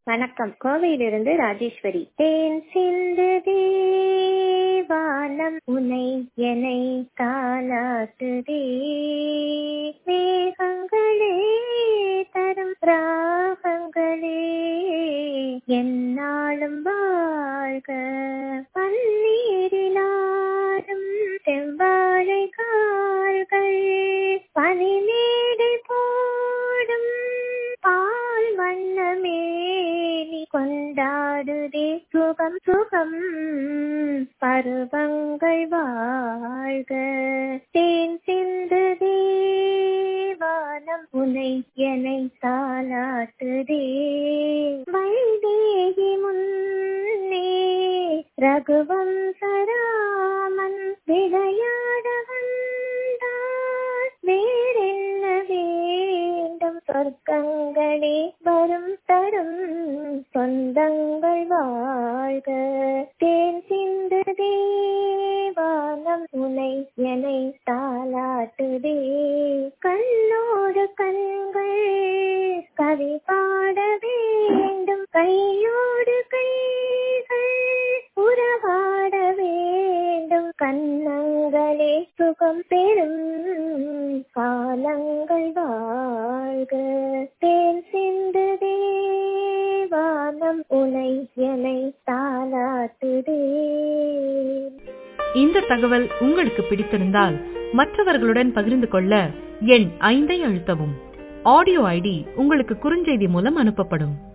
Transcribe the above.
வணக்கம் கோவையிலிருந்து ராஜேஸ்வரி தேன் சிந்து தேவானம் உனை என்னை தாளாட்டுதே மேகங்களே தரும் ராகங்களே என்னாலும் வாழ்க பன்னீரிலாடும் செவ்வாழை கால்கள் பனிமேடை போடும் பால் வண்ணமே நீ கொண்டாடுதே சுகம் சுகம் பருவங்கள் வாழ்க தேன் சிந்து தேவானம் உனை என்னை தாளாட்டுதே வைதேகி முன்னே ரகுவம் சராமன் விளையாட வந்தார் வேறென்ன வேண்டும் சொர்க்கங்களே வரும் தரும் சொந்தங்கள் வாழ்க தேன் சிந்து தேவானம் உனை என்னை தாளாட்டுதே கண்ணோடு கண்கள் கவி பாட வேண்டும் கையோடு கைகள் உறவாட வேண்டும் கண்ணங்களே சுகம் பெறும் காலங்கள் வாழ்க தேன் சிந்து தேவானம் உனை என்னை தாளாட்டுதே இந்த தகவல் உங்களுக்கு பிடித்திருந்தால் மற்றவர்களுடன் பகிர்ந்து கொள்ள எண் ஐந்தை அழுத்தவும் ஆடியோ ஐடி உங்களுக்கு குறுஞ்செய்தி மூலம் அனுப்பப்படும்